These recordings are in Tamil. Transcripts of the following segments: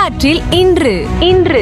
வரலாற்றில் இன்று இன்று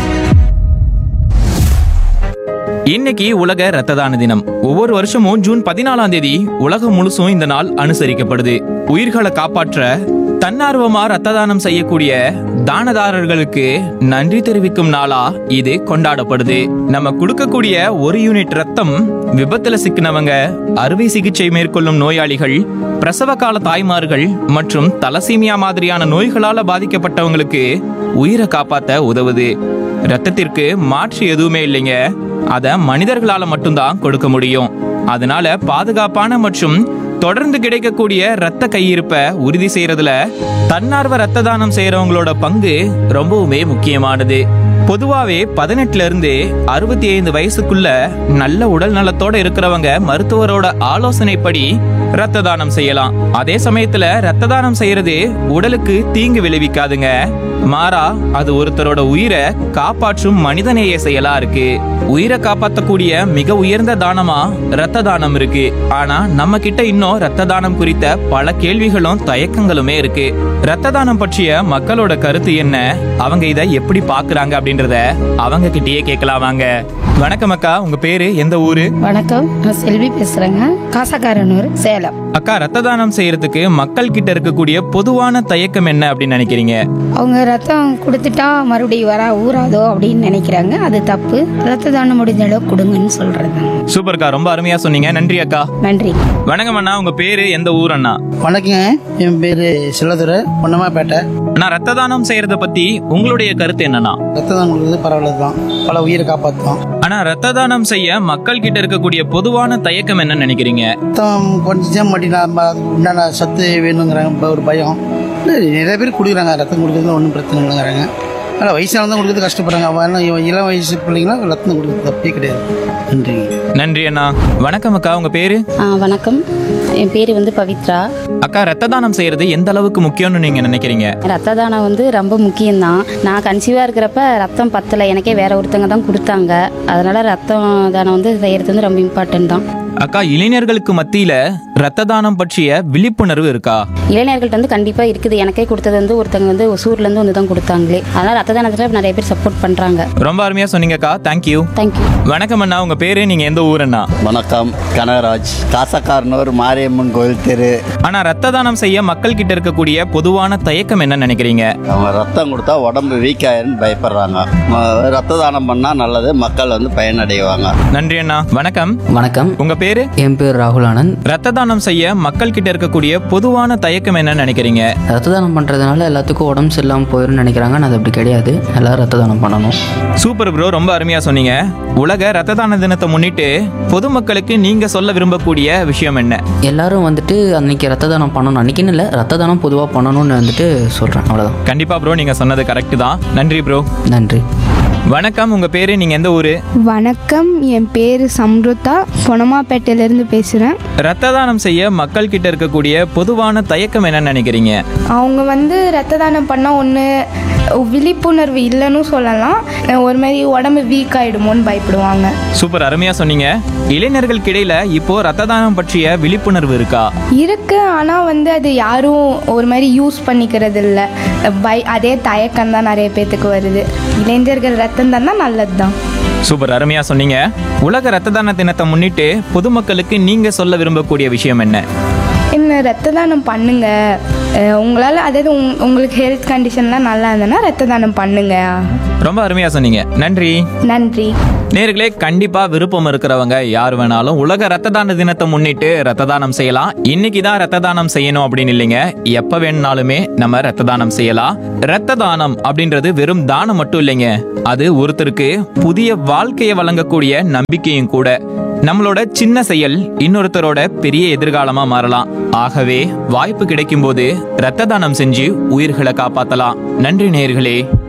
இன்னைக்கு உலக ரத்த தான தினம் ஒவ்வொரு வருஷமும் ஜூன் பதினாலாம் தேதி உலகம் முழுசும் இந்த நாள் அனுசரிக்கப்படுது உயிர்களை காப்பாற்ற தன்னார்வமா ரத்த தானம் செய்யக்கூடிய தானதாரர்களுக்கு நன்றி தெரிவிக்கும் நாளா இது கொண்டாடப்படுது நம்ம கொடுக்கக்கூடிய ஒரு யூனிட் ரத்தம் விபத்துல சிக்கினவங்க அறுவை சிகிச்சை மேற்கொள்ளும் நோயாளிகள் பிரசவ கால தாய்மார்கள் மற்றும் தலசீமியா மாதிரியான நோய்களால பாதிக்கப்பட்டவங்களுக்கு உயிரை காப்பாத்த உதவுது ரத்தத்திற்கு மாற்று எதுவுமே இல்லைங்க அத மனிதர்களால மட்டும்தான் கொடுக்க முடியும் அதனால பாதுகாப்பான மற்றும் தொடர்ந்து கிடைக்கக்கூடிய ரத்த கையிருப்பை உறுதி செய்யறதுல தன்னார்வ ரத்த தானம் செய்யறவங்களோட பங்கு ரொம்பவுமே முக்கியமானது பொதுவாவே பதினெட்டுல இருந்து அறுபத்தி ஐந்து வயசுக்குள்ள நல்ல உடல் நலத்தோட இருக்கிறவங்க மருத்துவரோட ஆலோசனைப்படி ரத்த தானம் செய்யலாம் அதே சமயத்துல ரத்த தானம் செய்யறது உடலுக்கு தீங்கு விளைவிக்காதுங்க மாறா அது ஒருத்தரோட உயிரை காப்பாற்றும் மனிதநேய செயலா இருக்கு உயிரை காப்பாற்றக்கூடிய மிக உயர்ந்த தானமா ரத்த தானம் இருக்கு ஆனா நம்ம கிட்ட இன்னும் ரத்த தானம் குறித்த பல கேள்விகளும் தயக்கங்களுமே இருக்கு ரத்த தானம் பற்றிய மக்களோட கருத்து என்ன அவங்க இதை எப்படி பாக்குறாங்க அப்படின்றத அவங்க கிட்டயே கேட்கலாம் வாங்க வணக்கம் அக்கா உங்க பேரு எந்த ஊரு வணக்கம் நான் செல்வி பேசுறேங்க காசக்காரனூர் சேலம் அக்கா ரத்த தானம் செய்யறதுக்கு மக்கள் கிட்ட இருக்கக்கூடிய பொதுவான தயக்கம் என்ன அப்படின்னு நினைக்கிறீங்க அவங்க ரத்தம் கொடுத்துட்டா மறுபடியும் வர ஊறாதோ அப்படின்னு நினைக்கிறாங்க அது தப்பு ரத்த தானம் முடிஞ்ச அளவு கொடுங்கன்னு சொல்றது சூப்பர்க்கா ரொம்ப அருமையா சொன்னீங்க நன்றி அக்கா நன்றி வணக்கம் அண்ணா உங்க பேரு எந்த ஊர் அண்ணா வணக்கங்க என் பேர் செல்லதுரை பொன்னமாப்பேட்டை அண்ணா ரத்த தானம் செய்யறத பத்தி உங்களுடைய கருத்து என்னன்னா ரத்த தானம் கொடுக்குறது பரவாயில்ல தான் பல உயிரை காப்பாற்றும் ஆனா ரத்த தானம் செய்ய மக்கள் கிட்ட இருக்கக்கூடிய பொதுவான தயக்கம் என்ன நினைக்கிறீங்க ரத்தம் கொஞ்சம் மட்டும் நம்ம அதுக்கு உண்டான சத்து வேணுங்கிறாங்க ஒரு பயம் இல்ல, நிறைய பேர் கொடுக்குறாங்க ரத்தம் கொடுக்குறது ஒன்றும் பிரச்சனை இல்லைங்கிறாங்க ஆனால் வயசானவங்க தான் கொடுக்குறது கஷ்டப்படுறாங்க அவன் இவன் இளம் வயசு பிள்ளைங்களாம் ரத்தம் கொடுக்குறது தப்பே கிடையாது நன்றிங்க நன்றி அண்ணா வணக்கம் அக்கா உங்க பேரு ஆ, வணக்கம் என் பேர் வந்து பவித்ரா அக்கா ரத்த தானம் செய்யறது எந்த அளவுக்கு முக்கியம்னு நீங்க நினைக்கிறீங்க ரத்த தானம் வந்து ரொம்ப முக்கியம்தான் நான் கன்சீவாக இருக்கிறப்ப ரத்தம் பத்தலை எனக்கே வேற ஒருத்தங்க தான் கொடுத்தாங்க அதனால ரத்தம் தானம் வந்து செய்யறது வந்து ரொம்ப இம்பார்ட்டன்ட் தான் அக்கா இளைஞர்களுக்கு மத்தியில ரத்த தானம் பற்றிய விழிப்புணர்வு இருக்கா இளைஞர்கள்ட்ட வந்து கண்டிப்பாக இருக்குது எனக்கே கொடுத்தது வந்து ஒருத்தங்க வந்து ஒசூர்லேருந்து வந்து தான் கொடுத்தாங்களே அதனால ரத்த தானத்தில் நிறைய பேர் சப்போர்ட் பண்ணுறாங்க ரொம்ப அருமையா சொன்னீங்கக்கா தேங்க்யூ தேங்க்யூ வணக்கம் அண்ணா உங்க பேரு நீங்க எந்த ஊர் அண்ணா வணக்கம் கனகராஜ் காசக்காரனூர் மாரியம்மன் கோயில் தெரு ஆனா ரத்த தானம் செய்ய மக்கள் கிட்ட இருக்கக்கூடிய பொதுவான தயக்கம் என்ன நினைக்கிறீங்க அவங்க ரத்தம் கொடுத்தா உடம்பு வீக் ஆயிருன்னு பயப்படுறாங்க ம- ரத்த தானம் பண்ணா நல்லது மக்கள் வந்து பயனடைவாங்க நன்றி அண்ணா வணக்கம் வணக்கம் உங்க பேரு என் பேர் ராகுல் ஆனந்த் ரத்த தானம் செய்ய மக்கள் கிட்ட இருக்கக்கூடிய பொதுவான தயக்கம் என்ன நினைக்கிறீங்க ரத்த தானம் பண்ணுறதுனால எல்லாத்துக்கும் உடம்பு சரியில்லாமல் போயிடும்னு நினைக்கிறாங்க ஆனால் அது அப்படி கிடையாது எல்லாரும் ரத்த தானம் பண்ணணும் சூப்பர் ப்ரோ ரொம்ப அருமையா சொன்னீங்க உலக ரத்த தான தினத்தை முன்னிட்டு பொதுமக்களுக்கு நீங்க சொல்ல விரும்பக்கூடிய விஷயம் என்ன எல்லாரும் வந்துட்டு அன்னைக்கு ரத்த தானம் பண்ணணும் அன்னைக்குன்னு இல்லை ரத்த தானம் பொதுவாக பண்ணணும்னு வந்துட்டு சொல்கிறேன் அவ்வளோதான் கண்டிப்பா ப்ரோ நீங்க சொன்னது கரெக்ட் தான் நன்றி ப்ரோ நன்றி வணக்கம் உங்க பேரு நீங்க எந்த ஊரு வணக்கம் என் பேர் சம்ருதா பொனமாப்பேட்டையிலேருந்து பேசுகிறேன் ரத்த தானம் செய்ய மக்கள் கிட்ட இருக்கக்கூடிய பொதுவான தயக்கம் என்ன நினைக்கிறீங்க அவங்க வந்து ரத்த தானம் பண்ணால் ஒன்று விழிப்புணர்வு இல்லைன்னு சொல்லலாம் ஒரு மாதிரி உடம்பு வீக் ஆகிடுமோன்னு பயப்படுவாங்க சூப்பர் அருமையா சொன்னீங்க இளைஞர்களுக்கு இடையில இப்போ ரத்த தானம் பற்றிய விழிப்புணர்வு இருக்கா இருக்கு ஆனால் வந்து அது யாரும் ஒரு மாதிரி யூஸ் பண்ணிக்கிறது இல்லை பை அதே தயக்கம் தான் நிறைய பேத்துக்கு வருது இளைஞர்கள் ரத்தம் தான் நல்லது தான் சூப்பர் அருமையா சொன்னீங்க உலக ரத்த தான தினத்தை முன்னிட்டு பொதுமக்களுக்கு நீங்க சொல்ல விரும்பக்கூடிய விஷயம் என்ன என்ன ரத்த தானம் பண்ணுங்க அஹ் உங்களால் அதாவது உங்- உங்களுக்கு ஹெல்த் கண்டிஷன்லாம் நல்லா இருந்ததுன்னா ரத்த தானம் பண்ணுங்க ரொம்ப அருமையா சொன்னீங்க நன்றி நன்றி நேர்களே கண்டிப்பா விருப்பம் இருக்கிறவங்க யார் வேணாலும் உலக ரத்த தான தினத்தை முன்னிட்டு ரத்த தானம் செய்யலாம் இன்னைக்கு தான் ரத்த தானம் செய்யணும் அப்படின்னு இல்லைங்க எப்ப வேணும்னாலுமே நம்ம ரத்த தானம் செய்யலாம் ரத்த தானம் அப்படின்றது வெறும் தானம் மட்டும் இல்லைங்க அது ஒருத்தருக்கு புதிய வாழ்க்கையை வழங்கக்கூடிய நம்பிக்கையும் கூட நம்மளோட சின்ன செயல் இன்னொருத்தரோட பெரிய எதிர்காலமா மாறலாம் ஆகவே வாய்ப்பு கிடைக்கும் போது ரத்த தானம் செஞ்சு உயிர்களை காப்பாத்தலாம் நன்றி நேர்களே